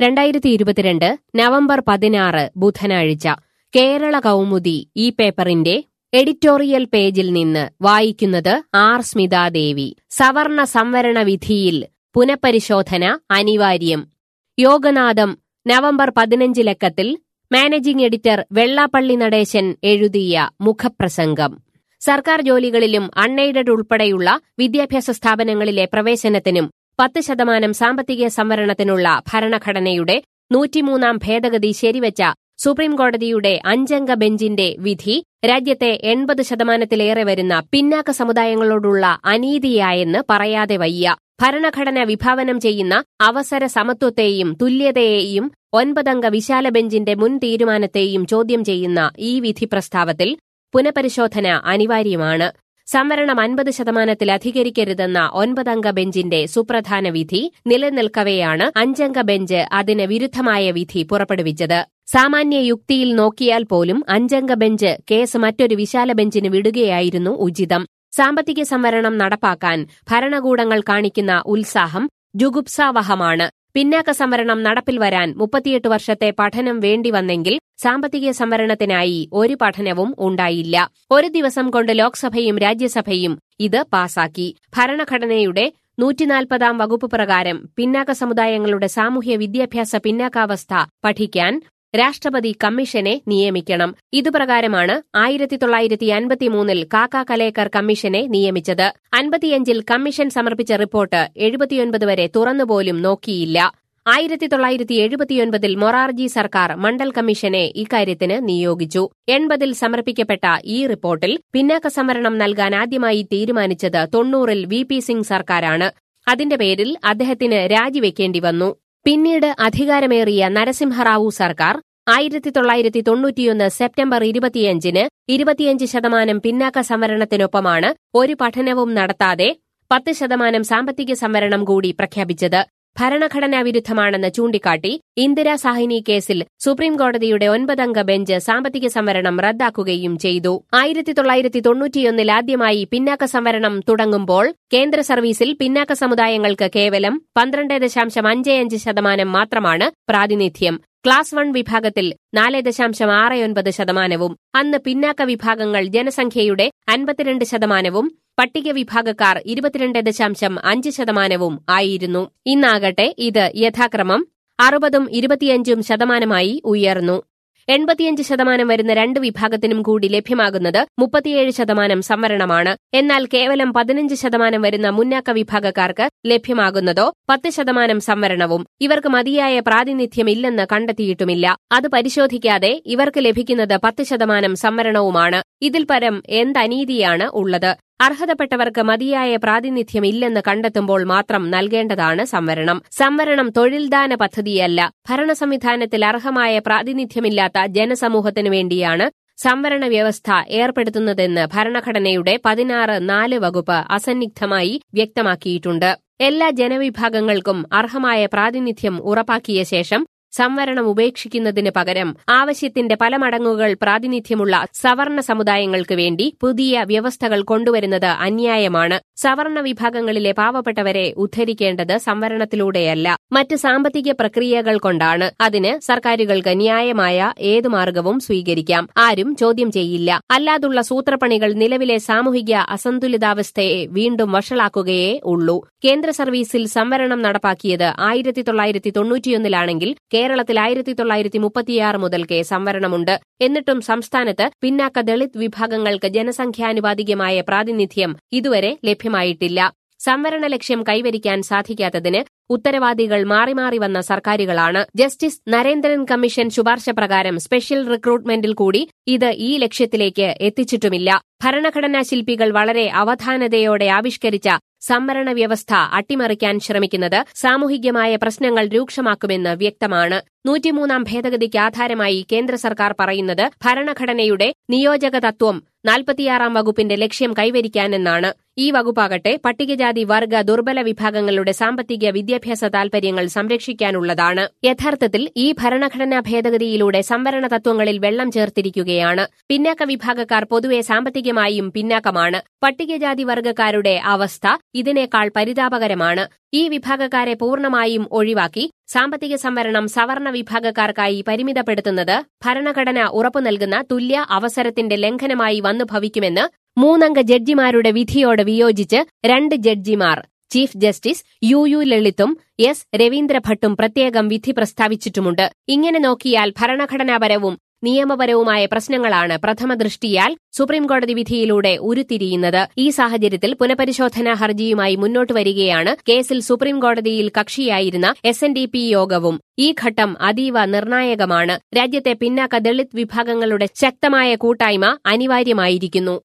രണ്ടായിരത്തി ഇരുപത്തിരണ്ട് നവംബർ പതിനാറ് ബുധനാഴ്ച കേരള കൗമുദി ഈ പേപ്പറിന്റെ എഡിറ്റോറിയൽ പേജിൽ നിന്ന് വായിക്കുന്നത് ആർ സ്മിതാദേവി സവർണ സംവരണ വിധിയിൽ പുനഃപരിശോധന അനിവാര്യം യോഗനാഥം നവംബർ പതിനഞ്ച് ലക്കത്തിൽ മാനേജിംഗ് എഡിറ്റർ വെള്ളാപ്പള്ളി നടേശൻ എഴുതിയ മുഖപ്രസംഗം സർക്കാർ ജോലികളിലും അൺഎയ്ഡഡ് ഉൾപ്പെടെയുള്ള വിദ്യാഭ്യാസ സ്ഥാപനങ്ങളിലെ പ്രവേശനത്തിനും പത്ത് ശതമാനം സാമ്പത്തിക സംവരണത്തിനുള്ള ഭരണഘടനയുടെ നൂറ്റിമൂന്നാം ഭേദഗതി ശരിവച്ച സുപ്രീംകോടതിയുടെ അഞ്ചംഗ ബെഞ്ചിന്റെ വിധി രാജ്യത്തെ എൺപത് ശതമാനത്തിലേറെ വരുന്ന പിന്നാക്ക സമുദായങ്ങളോടുള്ള അനീതിയായെന്ന് പറയാതെ വയ്യ ഭരണഘടന വിഭാവനം ചെയ്യുന്ന അവസര സമത്വത്തെയും തുല്യതയെയും ഒൻപതംഗ വിശാല ബെഞ്ചിന്റെ മുൻ തീരുമാനത്തെയും ചോദ്യം ചെയ്യുന്ന ഈ വിധി പ്രസ്താവത്തിൽ പുനഃപരിശോധന അനിവാര്യമാണ് സംവരണം അൻപത് ശതമാനത്തിൽ അധികരിക്കരുതെന്ന ഒൻപതംഗ ബെഞ്ചിന്റെ സുപ്രധാന വിധി നിലനിൽക്കവെയാണ് അഞ്ചംഗ ബെഞ്ച് അതിന് വിരുദ്ധമായ വിധി പുറപ്പെടുവിച്ചത് സാമാന്യ യുക്തിയിൽ നോക്കിയാൽ പോലും അഞ്ചംഗ ബെഞ്ച് കേസ് മറ്റൊരു വിശാല ബെഞ്ചിന് വിടുകയായിരുന്നു ഉചിതം സാമ്പത്തിക സംവരണം നടപ്പാക്കാൻ ഭരണകൂടങ്ങൾ കാണിക്കുന്ന ഉത്സാഹം ജുഗുപ്സാവഹമാണ് പിന്നാക്ക സംവരണം നടപ്പിൽ വരാൻ മുപ്പത്തിയെട്ട് വർഷത്തെ പഠനം വേണ്ടിവന്നെങ്കിൽ സാമ്പത്തിക സംവരണത്തിനായി ഒരു പഠനവും ഉണ്ടായില്ല ഒരു ദിവസം കൊണ്ട് ലോക്സഭയും രാജ്യസഭയും ഇത് പാസാക്കി ഭരണഘടനയുടെ നൂറ്റിനാൽപ്പതാം വകുപ്പ് പ്രകാരം പിന്നാക്ക സമുദായങ്ങളുടെ സാമൂഹ്യ വിദ്യാഭ്യാസ പിന്നാക്കാവസ്ഥ പഠിക്കാൻ രാഷ്ട്രപതി കമ്മീഷനെ നിയമിക്കണം ഇതുപ്രകാരമാണ് ആയിരത്തി തൊള്ളായിരത്തി അൻപത്തിമൂന്നിൽ കാക്ക കലേക്കർ കമ്മീഷനെ നിയമിച്ചത് അൻപത്തിയഞ്ചിൽ കമ്മീഷൻ സമർപ്പിച്ച റിപ്പോർട്ട് എഴുപത്തിയൊൻപത് വരെ തുറന്നുപോലും നോക്കിയില്ല ആയിരത്തി തൊള്ളായിരത്തി എഴുപത്തിയൊൻപതിൽ മൊറാർജി സർക്കാർ മണ്ഡൽ കമ്മീഷനെ ഇക്കാര്യത്തിന് നിയോഗിച്ചു എൺപതിൽ സമർപ്പിക്കപ്പെട്ട ഈ റിപ്പോർട്ടിൽ പിന്നാക്ക സംവരണം നൽകാൻ ആദ്യമായി തീരുമാനിച്ചത് തൊണ്ണൂറിൽ വി പി സിംഗ് സർക്കാരാണ് അതിന്റെ പേരിൽ അദ്ദേഹത്തിന് രാജിവെക്കേണ്ടി വന്നു പിന്നീട് അധികാരമേറിയ നരസിംഹറാവു സർക്കാർ ആയിരത്തി തൊള്ളായിരത്തി തൊണ്ണൂറ്റിയൊന്ന് സെപ്റ്റംബർ ഇരുപത്തിയഞ്ചിന് ഇരുപത്തിയഞ്ച് ശതമാനം പിന്നാക്ക സംവരണത്തിനൊപ്പമാണ് ഒരു പഠനവും നടത്താതെ പത്ത് ശതമാനം സാമ്പത്തിക സംവരണം കൂടി പ്രഖ്യാപിച്ചത് ഭരണഘടനാ വിരുദ്ധമാണെന്ന് ചൂണ്ടിക്കാട്ടി ഇന്ദിരാ സാഹിനി കേസിൽ സുപ്രീംകോടതിയുടെ ഒൻപതംഗ ബെഞ്ച് സാമ്പത്തിക സംവരണം റദ്ദാക്കുകയും ചെയ്തു ആയിരത്തി തൊള്ളായിരത്തി തൊണ്ണൂറ്റിയൊന്നിൽ ആദ്യമായി പിന്നാക്ക സംവരണം തുടങ്ങുമ്പോൾ കേന്ദ്ര സർവീസിൽ പിന്നാക്ക സമുദായങ്ങൾക്ക് കേവലം പന്ത്രണ്ട് ദശാംശം അഞ്ച് അഞ്ച് ശതമാനം മാത്രമാണ് പ്രാതിനിധ്യം ക്ലാസ് വൺ വിഭാഗത്തിൽ നാല് ദശാംശം ആറ് ഒൻപത് ശതമാനവും അന്ന് പിന്നാക്ക വിഭാഗങ്ങൾ ജനസംഖ്യയുടെ അൻപത്തിരണ്ട് ശതമാനവും പട്ടിക വിഭാഗക്കാർ ഇരുപത്തിരണ്ട് ദശാംശം അഞ്ച് ശതമാനവും ആയിരുന്നു ഇന്നാകട്ടെ ഇത് യഥാക്രമം അറുപതും ഇരുപത്തിയഞ്ചും ശതമാനമായി ഉയർന്നു എൺപത്തിയഞ്ച് ശതമാനം വരുന്ന രണ്ട് വിഭാഗത്തിനും കൂടി ലഭ്യമാകുന്നത് മുപ്പത്തിയേഴ് ശതമാനം സംവരണമാണ് എന്നാൽ കേവലം പതിനഞ്ച് ശതമാനം വരുന്ന മുന്നാക്ക വിഭാഗക്കാർക്ക് ലഭ്യമാകുന്നതോ പത്ത് ശതമാനം സംവരണവും ഇവർക്ക് മതിയായ പ്രാതിനിധ്യമില്ലെന്ന് കണ്ടെത്തിയിട്ടുമില്ല അത് പരിശോധിക്കാതെ ഇവർക്ക് ലഭിക്കുന്നത് പത്ത് ശതമാനം സംവരണവുമാണ് ഇതിൽ പരം എന്തനീതിയാണ് ഉള്ളത് അർഹതപ്പെട്ടവർക്ക് മതിയായ പ്രാതിനിധ്യമില്ലെന്ന് കണ്ടെത്തുമ്പോൾ മാത്രം നൽകേണ്ടതാണ് സംവരണം സംവരണം തൊഴിൽദാന പദ്ധതിയല്ല ഭരണ സംവിധാനത്തിൽ അർഹമായ പ്രാതിനിധ്യമില്ലാത്ത ജനസമൂഹത്തിനു വേണ്ടിയാണ് സംവരണ വ്യവസ്ഥ ഏർപ്പെടുത്തുന്നതെന്ന് ഭരണഘടനയുടെ പതിനാറ് നാല് വകുപ്പ് അസന്നിഗ്ധമായി വ്യക്തമാക്കിയിട്ടുണ്ട് എല്ലാ ജനവിഭാഗങ്ങൾക്കും അർഹമായ പ്രാതിനിധ്യം ഉറപ്പാക്കിയ ശേഷം സംവരണം ഉപേക്ഷിക്കുന്നതിന് പകരം ആവശ്യത്തിന്റെ പല മടങ്ങുകൾ പ്രാതിനിധ്യമുള്ള സവർണ സമുദായങ്ങൾക്ക് വേണ്ടി പുതിയ വ്യവസ്ഥകൾ കൊണ്ടുവരുന്നത് അന്യായമാണ് സവർണ വിഭാഗങ്ങളിലെ പാവപ്പെട്ടവരെ ഉദ്ധരിക്കേണ്ടത് സംവരണത്തിലൂടെയല്ല മറ്റ് സാമ്പത്തിക പ്രക്രിയകൾ കൊണ്ടാണ് അതിന് സർക്കാരുകൾക്ക് ന്യായമായ ഏതു മാർഗവും സ്വീകരിക്കാം ആരും ചോദ്യം ചെയ്യില്ല അല്ലാതുള്ള സൂത്രപ്പണികൾ നിലവിലെ സാമൂഹിക അസന്തുലിതാവസ്ഥയെ വീണ്ടും വഷളാക്കുകയേ ഉള്ളൂ കേന്ദ്ര സർവീസിൽ സംവരണം നടപ്പാക്കിയത് ആയിരത്തി തൊള്ളായിരത്തി തൊണ്ണൂറ്റിയൊന്നിലാണെങ്കിൽ കേരളത്തിൽ ആയിരത്തി തൊള്ളായിരത്തി മുപ്പത്തിയാറ് മുതൽക്കേ സംവരണമുണ്ട് എന്നിട്ടും സംസ്ഥാനത്ത് പിന്നാക്ക ദളിത് വിഭാഗങ്ങൾക്ക് ജനസംഖ്യാനുപാതികമായ പ്രാതിനിധ്യം ഇതുവരെ ലഭ്യമായിട്ടില്ല സംവരണ ലക്ഷ്യം കൈവരിക്കാൻ സാധിക്കാത്തതിന് ഉത്തരവാദികൾ മാറി മാറി വന്ന സർക്കാരുകളാണ് ജസ്റ്റിസ് നരേന്ദ്രൻ കമ്മീഷൻ ശുപാർശ പ്രകാരം സ്പെഷ്യൽ റിക്രൂട്ട്മെന്റിൽ കൂടി ഇത് ഈ ലക്ഷ്യത്തിലേക്ക് എത്തിച്ചിട്ടുമില്ല ഭരണഘടനാ ശില്പികൾ വളരെ അവധാനതയോടെ ആവിഷ്കരിച്ച സംവരണ വ്യവസ്ഥ അട്ടിമറിക്കാൻ ശ്രമിക്കുന്നത് സാമൂഹികമായ പ്രശ്നങ്ങൾ രൂക്ഷമാക്കുമെന്ന് വ്യക്തമാണ് നൂറ്റിമൂന്നാം ഭേദഗതിക്ക് ആധാരമായി കേന്ദ്ര സർക്കാർ പറയുന്നത് ഭരണഘടനയുടെ നിയോജക തത്വം നാൽപ്പത്തിയാറാം വകുപ്പിന്റെ ലക്ഷ്യം കൈവരിക്കാനെന്നാണ് ഈ വകുപ്പാകട്ടെ പട്ടികജാതി വർഗ ദുർബല വിഭാഗങ്ങളുടെ സാമ്പത്തിക വിദ്യാഭ്യാസ താൽപര്യങ്ങൾ സംരക്ഷിക്കാനുള്ളതാണ് യഥാർത്ഥത്തിൽ ഈ ഭരണഘടനാ ഭേദഗതിയിലൂടെ സംവരണ തത്വങ്ങളിൽ വെള്ളം ചേർത്തിരിക്കുകയാണ് പിന്നാക്ക വിഭാഗക്കാർ പൊതുവെ സാമ്പത്തികമായും പിന്നാക്കമാണ് പട്ടികജാതി വർഗക്കാരുടെ അവസ്ഥ ഇതിനേക്കാൾ പരിതാപകരമാണ് ഈ വിഭാഗക്കാരെ പൂർണ്ണമായും ഒഴിവാക്കി സാമ്പത്തിക സംവരണം സവർണ വിഭാഗക്കാർക്കായി പരിമിതപ്പെടുത്തുന്നത് ഭരണഘടന ഉറപ്പു നൽകുന്ന തുല്യ അവസരത്തിന്റെ ലംഘനമായി വന്നു ഭവിക്കുമെന്ന് മൂന്നംഗ ജഡ്ജിമാരുടെ വിധിയോട് വിയോജിച്ച് രണ്ട് ജഡ്ജിമാർ ചീഫ് ജസ്റ്റിസ് യു യു ലളിതും എസ് രവീന്ദ്രഭട്ടും പ്രത്യേകം വിധി പ്രസ്താവിച്ചിട്ടുമുണ്ട് ഇങ്ങനെ നോക്കിയാൽ ഭരണഘടനാപരവും നിയമപരവുമായ പ്രശ്നങ്ങളാണ് പ്രഥമ ദൃഷ്ടിയാൽ സുപ്രീംകോടതി വിധിയിലൂടെ ഉരുത്തിരിയുന്നത് ഈ സാഹചര്യത്തിൽ പുനഃപരിശോധനാ ഹർജിയുമായി മുന്നോട്ട് വരികയാണ് കേസിൽ സുപ്രീംകോടതിയിൽ കക്ഷിയായിരുന്ന എസ് എൻ ഡി പി യോഗവും ഈ ഘട്ടം അതീവ നിർണായകമാണ് രാജ്യത്തെ പിന്നാക്ക ദളിത് വിഭാഗങ്ങളുടെ ശക്തമായ കൂട്ടായ്മ അനിവാര്യമായിരിക്കുന്നു